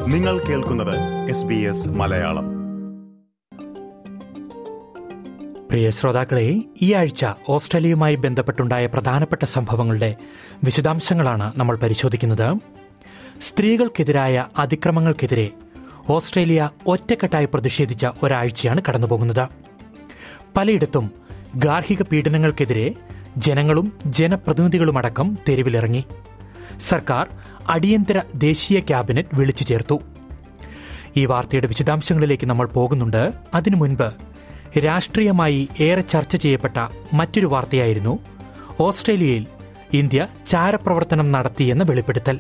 നിങ്ങൾ കേൾക്കുന്നത് S B S Malayalam പ്രിയ ശ്രോതാക്കളെ ഈ ആഴ്ച ഓസ്ട്രേലിയയുമായി ബന്ധപ്പെട്ടുണ്ടായ പ്രധാനപ്പെട്ട സംഭവങ്ങളുടെ വിശദാംശങ്ങളാണ് നമ്മൾ പരിശോധിക്കുന്നത് സ്ത്രീകൾക്കെതിരായ അതിക്രമങ്ങൾക്കെതിരെ ഓസ്ട്രേലിയ ഒറ്റക്കെട്ടായി പ്രതിഷേധിച്ച ഒരാഴ്ചയാണ് കടന്നുപോകുന്നത് പലയിടത്തും ഗാർഹിക പീഡനങ്ങൾക്കെതിരെ ജനങ്ങളും ജനപ്രതിനിധികളുമടക്കം തെരുവിലിറങ്ങി സർക്കാർ അടിയന്തര ദേശീയ ക്യാബിനറ്റ് വിളിച്ചു ചേർത്തു ഈ വാർത്തയുടെ വിശദാംശങ്ങളിലേക്ക് നമ്മൾ പോകുന്നുണ്ട് അതിനു മുൻപ് രാഷ്ട്രീയമായി ഏറെ ചർച്ച ചെയ്യപ്പെട്ട മറ്റൊരു വാർത്തയായിരുന്നു ഓസ്ട്രേലിയയിൽ ഇന്ത്യ ചാരപ്രവർത്തനം നടത്തിയെന്ന വെളിപ്പെടുത്തൽ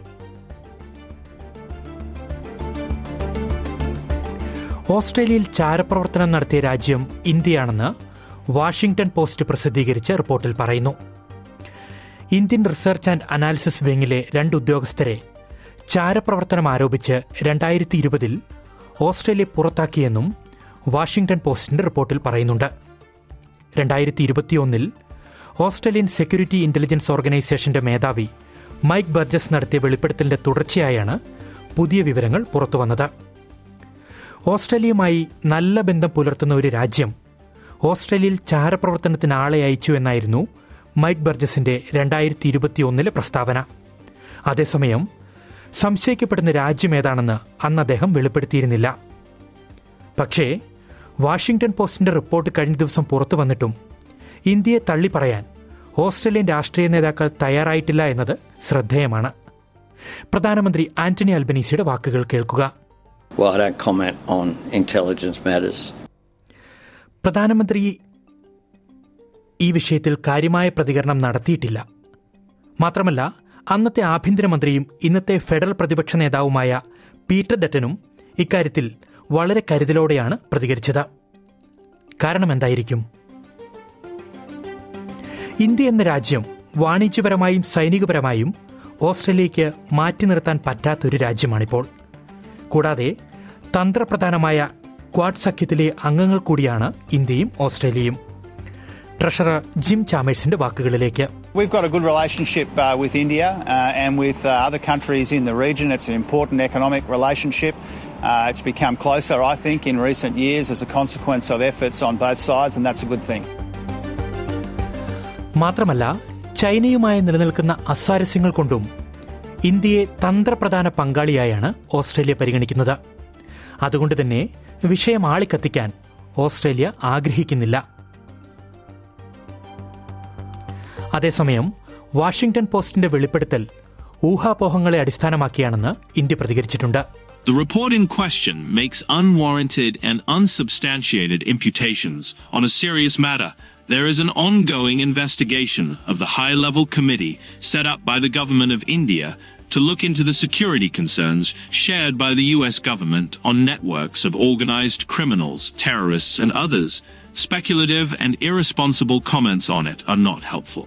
ഓസ്ട്രേലിയയിൽ ചാരപ്രവർത്തനം നടത്തിയ രാജ്യം ഇന്ത്യയാണെന്ന് വാഷിംഗ്ടൺ പോസ്റ്റ് പ്രസിദ്ധീകരിച്ച റിപ്പോർട്ടിൽ പറയുന്നു ഇന്ത്യൻ റിസർച്ച് ആൻഡ് അനാലിസിസ് വിങ്ങിലെ രണ്ട് ഉദ്യോഗസ്ഥരെ ചാരപ്രവർത്തനം ആരോപിച്ച് രണ്ടായിരത്തി ഇരുപതിൽ ഓസ്ട്രേലിയ പുറത്താക്കിയെന്നും വാഷിംഗ്ടൺ പോസ്റ്റിന്റെ റിപ്പോർട്ടിൽ പറയുന്നുണ്ട് രണ്ടായിരത്തി ഇരുപത്തിയൊന്നിൽ ഓസ്ട്രേലിയൻ സെക്യൂരിറ്റി ഇന്റലിജൻസ് ഓർഗനൈസേഷന്റെ മേധാവി മൈക്ക് ബർജസ് നടത്തിയ വെളിപ്പെടുത്തലിന്റെ തുടർച്ചയായാണ് പുതിയ വിവരങ്ങൾ പുറത്തുവന്നത് ഓസ്ട്രേലിയയുമായി നല്ല ബന്ധം പുലർത്തുന്ന ഒരു രാജ്യം ഓസ്ട്രേലിയയിൽ ചാരപ്രവർത്തനത്തിന് ആളെ അയച്ചു എന്നായിരുന്നു മൈക്ക് ബർജസിന്റെ രണ്ടായിരത്തി ഇരുപത്തിയൊന്നിലെ പ്രസ്താവന അതേസമയം സംശയിക്കപ്പെടുന്ന രാജ്യം ഏതാണെന്ന് അന്ന് അദ്ദേഹം വെളിപ്പെടുത്തിയിരുന്നില്ല പക്ഷേ വാഷിംഗ്ടൺ പോസ്റ്റിന്റെ റിപ്പോർട്ട് കഴിഞ്ഞ ദിവസം പുറത്തു വന്നിട്ടും ഇന്ത്യയെ തള്ളി പറയാൻ ഓസ്ട്രേലിയൻ രാഷ്ട്രീയ നേതാക്കൾ തയ്യാറായിട്ടില്ല എന്നത് ശ്രദ്ധേയമാണ് പ്രധാനമന്ത്രി ആന്റണി അൽബനീസിയുടെ വാക്കുകൾ കേൾക്കുക Well, I don't comment on intelligence matters. പ്രധാനമന്ത്രി ഈ വിഷയത്തിൽ കാര്യമായ പ്രതികരണം നടത്തിയിട്ടില്ല മാത്രമല്ല അന്നത്തെ ആഭ്യന്തരമന്ത്രിയും ഇന്നത്തെ ഫെഡറൽ പ്രതിപക്ഷ നേതാവുമായ പീറ്റർ ഡറ്റനും ഇക്കാര്യത്തിൽ വളരെ കരുതലോടെയാണ് പ്രതികരിച്ചത് കാരണം എന്തായിരിക്കും ഇന്ത്യ എന്ന രാജ്യം വാണിജ്യപരമായും സൈനികപരമായും ഓസ്ട്രേലിയയ്ക്ക് മാറ്റി നിർത്താൻ പറ്റാത്തൊരു രാജ്യമാണിപ്പോൾ കൂടാതെ തന്ത്രപ്രധാനമായ ക്വാഡ് സഖ്യത്തിലെ അംഗങ്ങൾ കൂടിയാണ് ഇന്ത്യയും ഓസ്ട്രേലിയയും ട്രഷറർ ജിം ചാമേഴ്സിന്റെ വാക്കുകളിലേക്ക് We've got a good relationship uh, with India uh, and with uh, other countries in the region. It's an important economic relationship. Uh, it's become closer, I think, in recent years as a consequence of efforts on both sides, and that's a good thing. മാത്രമല്ല ചൈനയുമായി നിലനിൽക്കുന്ന അസ്വാരസ്യങ്ങൾ കൊണ്ടും ഇന്ത്യയെ തന്ത്രപ്രധാന പങ്കാളിയായാണ് Australia പരിഗണിക്കുന്നത് അതുകൊണ്ട് തന്നെ വിഷയം ആളിക്കത്തിക്കാൻ ഓസ്ട്രേലിയ ആഗ്രഹിക്കുന്നില്ല അതേസമയം വാഷിംഗ്ടൺ പോസ്റ്റിന്റെ വെളിപ്പെടുത്തൽ ഊഹാപോഹങ്ങളെ അടിസ്ഥാനമാക്കിയാണെന്ന് ഇന്ത്യ പ്രതികരിച്ചിട്ടുണ്ട് The report in question makes unwarranted and unsubstantiated imputations on a serious matter. There is an ongoing investigation of the high level committee set up by the government of India to look into the security concerns shared by the US government on networks of organized criminals, terrorists, and others. Speculative and irresponsible comments on it are not helpful.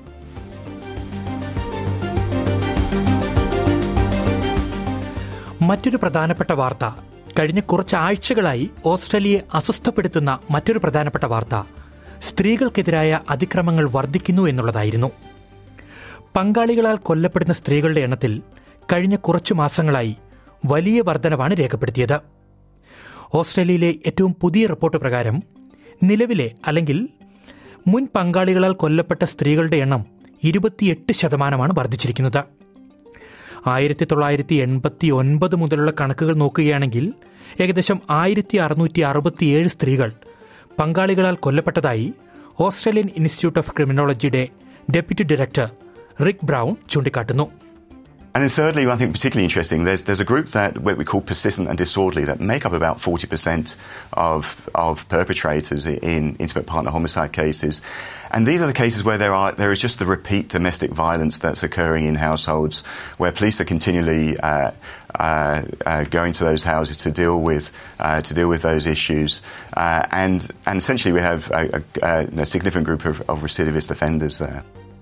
മറ്റൊരു പ്രധാനപ്പെട്ട വാർത്ത കഴിഞ്ഞ കുറച്ച് ആഴ്ചകളായി ഓസ്ട്രേലിയയെ അസ്വസ്ഥപ്പെടുത്തുന്ന മറ്റൊരു പ്രധാനപ്പെട്ട വാർത്ത സ്ത്രീകൾക്കെതിരായ അതിക്രമങ്ങൾ വർദ്ധിക്കുന്നു എന്നുള്ളതായിരുന്നു പങ്കാളികളാൽ കൊല്ലപ്പെടുന്ന സ്ത്രീകളുടെ എണ്ണത്തിൽ കഴിഞ്ഞ കുറച്ചു മാസങ്ങളായി വലിയ വർധനവാണ് രേഖപ്പെടുത്തിയത് ഓസ്ട്രേലിയയിലെ ഏറ്റവും പുതിയ റിപ്പോർട്ട് പ്രകാരം നിലവിലെ അല്ലെങ്കിൽ മുൻ പങ്കാളികളാൽ കൊല്ലപ്പെട്ട സ്ത്രീകളുടെ എണ്ണം ഇരുപത്തിയെട്ട് ശതമാനമാണ് വർദ്ധിച്ചിരിക്കുന്നത് ആയിരത്തി തൊള്ളായിരത്തി എൺപത്തി ഒൻപത് മുതലുള്ള കണക്കുകൾ നോക്കുകയാണെങ്കിൽ ഏകദേശം ആയിരത്തി അറുന്നൂറ്റി അറുപത്തിയേഴ് സ്ത്രീകൾ പങ്കാളികളാൽ കൊല്ലപ്പെട്ടതായി ഓസ്ട്രേലിയൻ ഇൻസ്റ്റിറ്റ്യൂട്ട് ഓഫ് ക്രിമിനോളജിയുടെ ഡെപ്യൂട്ടി ഡയറക്ടർ റിക് ബ്രൗൺ ചൂണ്ടിക്കാട്ടുന്നു And then thirdly, I think particularly interesting, there's, there's a group that what we call persistent and disorderly that make up about 40% of, of perpetrators in intimate partner homicide cases. And these are the cases where there, are, there is just the repeat domestic violence that's occurring in households, where police are continually uh, uh, uh, going to those houses to deal with, uh, to deal with those issues. Uh, and, and essentially we have a, a, a significant group of, of recidivist offenders there.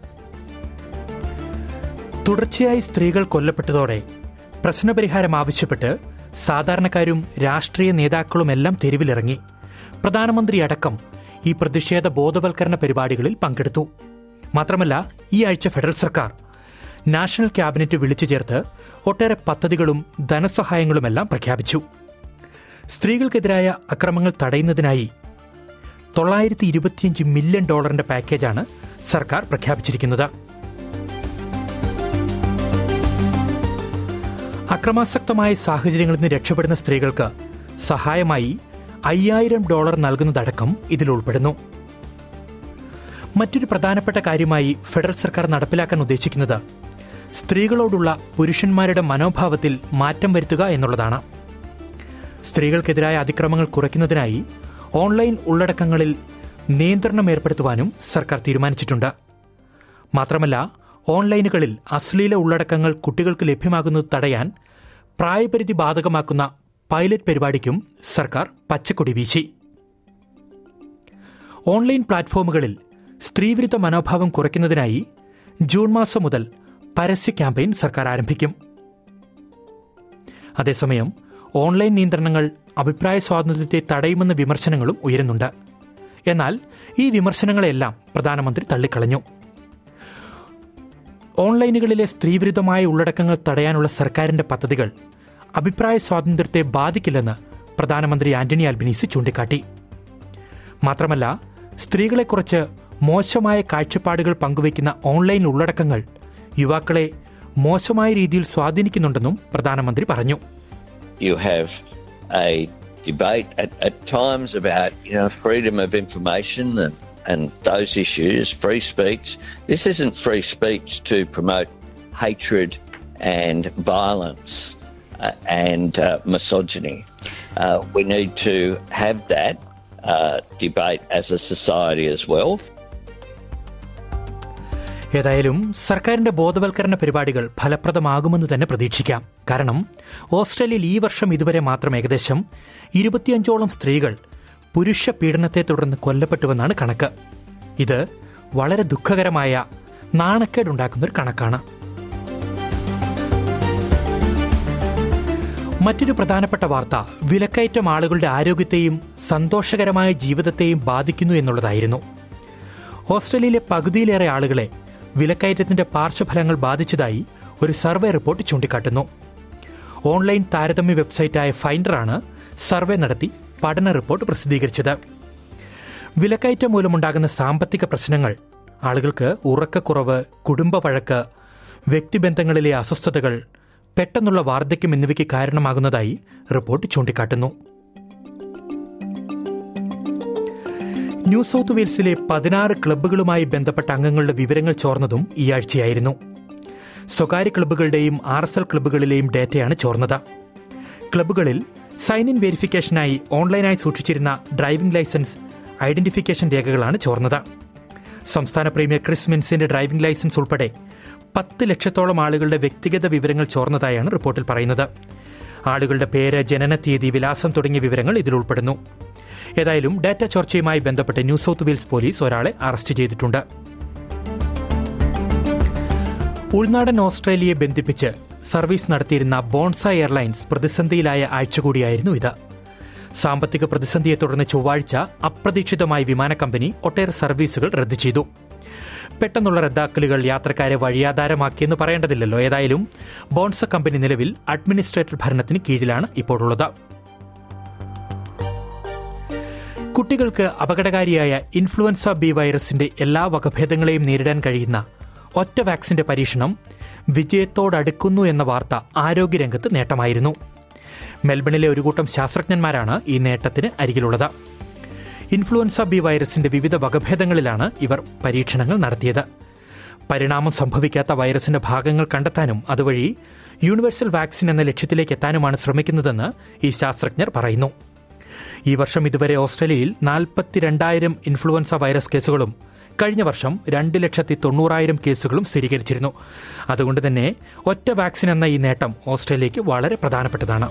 തുടർച്ചയായി സ്ത്രീകൾ കൊല്ലപ്പെട്ടതോടെ പ്രശ്നപരിഹാരം ആവശ്യപ്പെട്ട് സാധാരണക്കാരും രാഷ്ട്രീയ നേതാക്കളുമെല്ലാം തെരുവിലിറങ്ങി പ്രധാനമന്ത്രി അടക്കം ഈ പ്രതിഷേധ ബോധവൽക്കരണ പരിപാടികളിൽ പങ്കെടുത്തു മാത്രമല്ല ഈ ആഴ്ച ഫെഡറൽ സർക്കാർ നാഷണൽ ക്യാബിനറ്റ് വിളിച്ചു ചേർത്ത് ഒട്ടേറെ പദ്ധതികളും ധനസഹായങ്ങളുമെല്ലാം പ്രഖ്യാപിച്ചു സ്ത്രീകൾക്കെതിരായ അക്രമങ്ങൾ തടയുന്നതിനായി തൊള്ളായിരത്തി ഇരുപത്തിയഞ്ച് മില്യൺ ഡോളറിന്റെ പാക്കേജാണ് സർക്കാർ പ്രഖ്യാപിച്ചിരിക്കുന്നത് അക്രമാസക്തമായ സാഹചര്യങ്ങളിൽ നിന്ന് രക്ഷപ്പെടുന്ന സ്ത്രീകൾക്ക് സഹായമായി അയ്യായിരം ഡോളർ നൽകുന്നതടക്കം ഇതിൽ ഉൾപ്പെടുന്നു മറ്റൊരു പ്രധാനപ്പെട്ട കാര്യമായി ഫെഡറൽ സർക്കാർ നടപ്പിലാക്കാൻ ഉദ്ദേശിക്കുന്നത് സ്ത്രീകളോടുള്ള പുരുഷന്മാരുടെ മനോഭാവത്തിൽ മാറ്റം വരുത്തുക എന്നുള്ളതാണ് സ്ത്രീകൾക്കെതിരായ അതിക്രമങ്ങൾ കുറയ്ക്കുന്നതിനായി ഓൺലൈൻ ഉള്ളടക്കങ്ങളിൽ നിയന്ത്രണം ഏർപ്പെടുത്തുവാനും സർക്കാർ തീരുമാനിച്ചിട്ടുണ്ട് മാത്രമല്ല ഓൺലൈനുകളിൽ അശ്ലീല ഉള്ളടക്കങ്ങൾ കുട്ടികൾക്ക് ലഭ്യമാകുന്നത് തടയാൻ പ്രായപരിധി ബാധകമാക്കുന്ന പൈലറ്റ് പരിപാടിക്കും സർക്കാർ പച്ചക്കൊടി വീശി ഓൺലൈൻ പ്ലാറ്റ്ഫോമുകളിൽ സ്ത്രീവിരുദ്ധ മനോഭാവം കുറയ്ക്കുന്നതിനായി ജൂൺ മാസം മുതൽ പരസ്യ ക്യാമ്പയിൻ സർക്കാർ ആരംഭിക്കും അതേസമയം ഓൺലൈൻ നിയന്ത്രണങ്ങൾ അഭിപ്രായ സ്വാതന്ത്ര്യത്തെ തടയുമെന്ന വിമർശനങ്ങളും ഉയരുന്നുണ്ട് എന്നാൽ ഈ വിമർശനങ്ങളെല്ലാം പ്രധാനമന്ത്രി തള്ളിക്കളഞ്ഞു ഓൺലൈനുകളിലെ സ്ത്രീവിരുദ്ധമായ ഉള്ളടക്കങ്ങൾ തടയാനുള്ള സർക്കാരിന്റെ പദ്ധതികൾ അഭിപ്രായ സ്വാതന്ത്ര്യത്തെ ബാധിക്കില്ലെന്ന് പ്രധാനമന്ത്രി ആന്റണി ആൽബനീസ് ചൂണ്ടിക്കാട്ടി മാത്രമല്ല സ്ത്രീകളെക്കുറിച്ച് മോശമായ കാഴ്ചപ്പാടുകൾ പങ്കുവയ്ക്കുന്ന ഓൺലൈൻ ഉള്ളടക്കങ്ങൾ യുവാക്കളെ മോശമായ രീതിയിൽ സ്വാധീനിക്കുന്നുണ്ടെന്നും പ്രധാനമന്ത്രി പറഞ്ഞു You have a debate at, at times about you know freedom of information and, and those issues, free speech. This isn't free speech to promote hatred and violence uh, and uh, misogyny. Uh, we need to have that uh, debate as a society as well. ഏതായാലും സർക്കാരിന്റെ ബോധവൽക്കരണ പരിപാടികൾ ഫലപ്രദമാകുമെന്ന് തന്നെ പ്രതീക്ഷിക്കാം കാരണം ഓസ്ട്രേലിയയിൽ ഈ വർഷം ഇതുവരെ മാത്രം ഏകദേശം ഇരുപത്തിയഞ്ചോളം സ്ത്രീകൾ പുരുഷ പീഡനത്തെ തുടർന്ന് കൊല്ലപ്പെട്ടുവെന്നാണ് കണക്ക് ഇത് വളരെ ദുഃഖകരമായ നാണക്കേടുണ്ടാക്കുന്ന ഒരു കണക്കാണ് മറ്റൊരു പ്രധാനപ്പെട്ട വാർത്ത വിലക്കയറ്റം ആളുകളുടെ ആരോഗ്യത്തെയും സന്തോഷകരമായ ജീവിതത്തെയും ബാധിക്കുന്നു എന്നുള്ളതായിരുന്നു ഓസ്ട്രേലിയയിലെ പകുതിയിലേറെ ആളുകളെ വിലക്കയറ്റത്തിന്റെ പാർശ്വഫലങ്ങൾ ബാധിച്ചതായി ഒരു സർവേ റിപ്പോർട്ട് ചൂണ്ടിക്കാട്ടുന്നു ഓൺലൈൻ താരതമ്യ വെബ്സൈറ്റായ ഫൈൻഡറാണ് സർവേ നടത്തി പഠന റിപ്പോർട്ട് പ്രസിദ്ധീകരിച്ചത് വിലക്കയറ്റം മൂലമുണ്ടാകുന്ന സാമ്പത്തിക പ്രശ്നങ്ങൾ ആളുകൾക്ക് ഉറക്കക്കുറവ് കുടുംബ വഴക്ക് വ്യക്തിബന്ധങ്ങളിലെ അസ്വസ്ഥതകൾ പെട്ടെന്നുള്ള വാർദ്ധക്യം എന്നിവയ്ക്ക് കാരണമാകുന്നതായി റിപ്പോർട്ട് ചൂണ്ടിക്കാട്ടുന്നു ന്യൂ സൗത്ത് വെയിൽസിലെ പതിനാറ് ക്ലബ്ബുകളുമായി ബന്ധപ്പെട്ട അംഗങ്ങളുടെ വിവരങ്ങൾ ചോർന്നതും ഈ ആഴ്ചയായിരുന്നു സ്വകാര്യ ക്ലബ്ബുകളുടെയും ആർ എസ് എൽ ക്ലബ്ബുകളിലെയും ഡേറ്റയാണ് ചോർന്നത് ക്ലബ്ബുകളിൽ സൈൻ ഇൻ വെരിഫിക്കേഷനായി ഓൺലൈനായി സൂക്ഷിച്ചിരുന്ന ഡ്രൈവിംഗ് ലൈസൻസ് ഐഡന്റിഫിക്കേഷൻ രേഖകളാണ് ചോർന്നത് സംസ്ഥാന പ്രീമിയർ ക്രിസ് മിൻസിന്റെ ഡ്രൈവിംഗ് ലൈസൻസ് ഉൾപ്പെടെ പത്ത് ലക്ഷത്തോളം ആളുകളുടെ വ്യക്തിഗത വിവരങ്ങൾ ചോർന്നതായാണ് റിപ്പോർട്ടിൽ പറയുന്നത് ആളുകളുടെ പേര് ജനന തീയതി വിലാസം തുടങ്ങിയ വിവരങ്ങൾ ഇതിൽ ഉൾപ്പെടുന്നു ഏതായാലും ഡാറ്റ ചോർച്ചയുമായി ബന്ധപ്പെട്ട് ന്യൂ സൗത്ത് വെയിൽസ് പോലീസ് ഒരാളെ അറസ്റ്റ് ചെയ്തിട്ടുണ്ട് ഉൾനാടൻ ഓസ്ട്രേലിയയെ ബന്ധിപ്പിച്ച് സർവീസ് നടത്തിയിരുന്ന ബോൺസ എയർലൈൻസ് പ്രതിസന്ധിയിലായ ആഴ്ച കൂടിയായിരുന്നു ഇത് സാമ്പത്തിക പ്രതിസന്ധിയെ തുടർന്ന് ചൊവ്വാഴ്ച അപ്രതീക്ഷിതമായി വിമാന കമ്പനി ഒട്ടേറെ സർവീസുകൾ റദ്ദു ചെയ്തു പെട്ടെന്നുള്ള റദ്ദാക്കലുകൾ യാത്രക്കാരെ വഴിയാധാരമാക്കിയെന്ന് പറയേണ്ടതില്ലല്ലോ ഏതായാലും ബോൺസ കമ്പനി നിലവിൽ അഡ്മിനിസ്ട്രേറ്റർ ഭരണത്തിന് കീഴിലാണ് ഇപ്പോഴുള്ളത് കുട്ടികൾക്ക് അപകടകാരിയായ ഇൻഫ്ലുവൻസ ബി വൈറസിന്റെ എല്ലാ വകഭേദങ്ങളെയും നേരിടാൻ കഴിയുന്ന ഒറ്റ വാക്സിന്റെ പരീക്ഷണം വിജയത്തോടടുക്കുന്നു എന്ന വാർത്ത ആരോഗ്യരംഗത്ത് നേട്ടമായിരുന്നു മെൽബണിലെ ഒരു കൂട്ടം ശാസ്ത്രജ്ഞന്മാരാണ് ഈ നേട്ടത്തിന് അരികിലുള്ളത് ഇൻഫ്ലുവൻസ ബി വൈറസിന്റെ വിവിധ വകഭേദങ്ങളിലാണ് ഇവർ പരീക്ഷണങ്ങൾ നടത്തിയത് പരിണാമം സംഭവിക്കാത്ത വൈറസിന്റെ ഭാഗങ്ങൾ കണ്ടെത്താനും അതുവഴി യൂണിവേഴ്സൽ വാക്സിൻ എന്ന ലക്ഷ്യത്തിലേക്ക് എത്താനുമാണ് ശ്രമിക്കുന്നതെന്ന് ഈ ശാസ്ത്രജ്ഞർ പറയുന്നു ഈ വർഷം ഇതുവരെ ഓസ്ട്രേലിയയിൽ നാൽപ്പത്തിരണ്ടായിരം ഇൻഫ്ലുവൻസ വൈറസ് കേസുകളും കഴിഞ്ഞ വർഷം രണ്ട് ലക്ഷത്തി തൊണ്ണൂറായിരം കേസുകളും സ്ഥിരീകരിച്ചിരുന്നു അതുകൊണ്ട് തന്നെ ഒറ്റ വാക്സിൻ എന്ന ഈ നേട്ടം ഓസ്ട്രേലിയയ്ക്ക് വളരെ പ്രധാനപ്പെട്ടതാണ്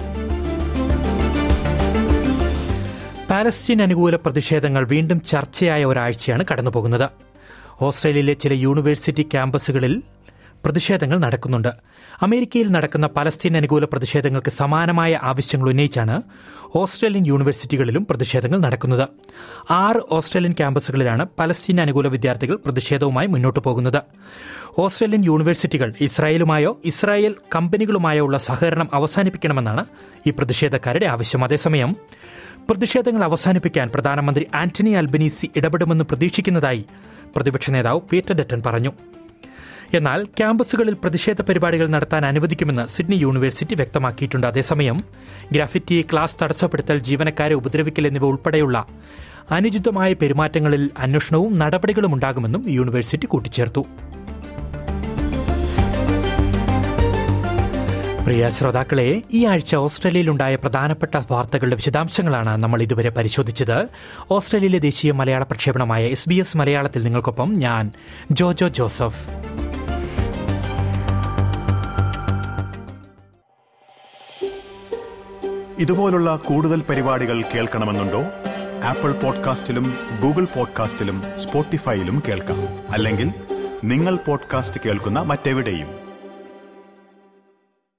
പാലസ്തീൻ അനുകൂല പ്രതിഷേധങ്ങൾ വീണ്ടും ചർച്ചയായ ഒരാഴ്ചയാണ് കടന്നുപോകുന്നത് ഓസ്ട്രേലിയയിലെ ചില യൂണിവേഴ്സിറ്റി ക്യാമ്പസുകളിൽ പ്രതിഷേധങ്ങൾ നടക്കുന്നുണ്ട് അമേരിക്കയിൽ നടക്കുന്ന പലസ്തീൻ അനുകൂല പ്രതിഷേധങ്ങൾക്ക് സമാനമായ ആവശ്യങ്ങൾ ഉന്നയിച്ചാണ് ഓസ്ട്രേലിയൻ യൂണിവേഴ്സിറ്റികളിലും പ്രതിഷേധങ്ങൾ നടക്കുന്നത് ആറ് ഓസ്ട്രേലിയൻ ക്യാമ്പസുകളിലാണ് പലസ്തീൻ അനുകൂല വിദ്യാർത്ഥികൾ പ്രതിഷേധവുമായി മുന്നോട്ടു പോകുന്നത് ഓസ്ട്രേലിയൻ യൂണിവേഴ്സിറ്റികൾ ഇസ്രായേലുമായോ ഇസ്രായേൽ കമ്പനികളുമായോ ഉള്ള സഹകരണം അവസാനിപ്പിക്കണമെന്നാണ് ഈ പ്രതിഷേധക്കാരുടെ ആവശ്യം അതേസമയം പ്രതിഷേധങ്ങൾ അവസാനിപ്പിക്കാൻ പ്രധാനമന്ത്രി ആന്റണി അൽബനീസി ഇടപെടുമെന്ന് പ്രതീക്ഷിക്കുന്നതായി പ്രതിപക്ഷ നേതാവ് പീറ്റർ ഡറ്റൻ പറഞ്ഞു എന്നാൽ ക്യാമ്പസുകളിൽ പ്രതിഷേധ പരിപാടികൾ നടത്താൻ അനുവദിക്കുമെന്ന് സിഡ്നി യൂണിവേഴ്സിറ്റി വ്യക്തമാക്കിയിട്ടുണ്ട് അതേസമയം ഗ്രാഫിറ്റി ക്ലാസ് തടസ്സപ്പെടുത്തൽ ജീവനക്കാരെ ഉപദ്രവിക്കൽ എന്നിവ ഉൾപ്പെടെയുള്ള അനുചിതമായ പെരുമാറ്റങ്ങളിൽ അന്വേഷണവും നടപടികളും ഉണ്ടാകുമെന്നും യൂണിവേഴ്സിറ്റി കൂട്ടിച്ചേർത്തു പ്രിയ ശ്രോതാക്കളെ ഈ ആഴ്ച ഓസ്ട്രേലിയയിലുണ്ടായ പ്രധാനപ്പെട്ട വാർത്തകളുടെ വിശദാംശങ്ങളാണ് നമ്മൾ ഇതുവരെ പരിശോധിച്ചത് ഓസ്ട്രേലിയയിലെ ദേശീയ മലയാള പ്രക്ഷേപണമായ എസ് ബി എസ് മലയാളത്തിൽ നിങ്ങൾക്കൊപ്പം ഞാൻ ജോജോ ജോസഫ് ഇതുപോലുള്ള കൂടുതൽ പരിപാടികൾ കേൾക്കണമെന്നുണ്ടോ ആപ്പിൾ പോഡ്കാസ്റ്റിലും ഗൂഗിൾ പോഡ്കാസ്റ്റിലും സ്പോട്ടിഫൈയിലും കേൾക്കാം അല്ലെങ്കിൽ നിങ്ങൾ പോഡ്കാസ്റ്റ് കേൾക്കുന്ന മറ്റെവിടെയും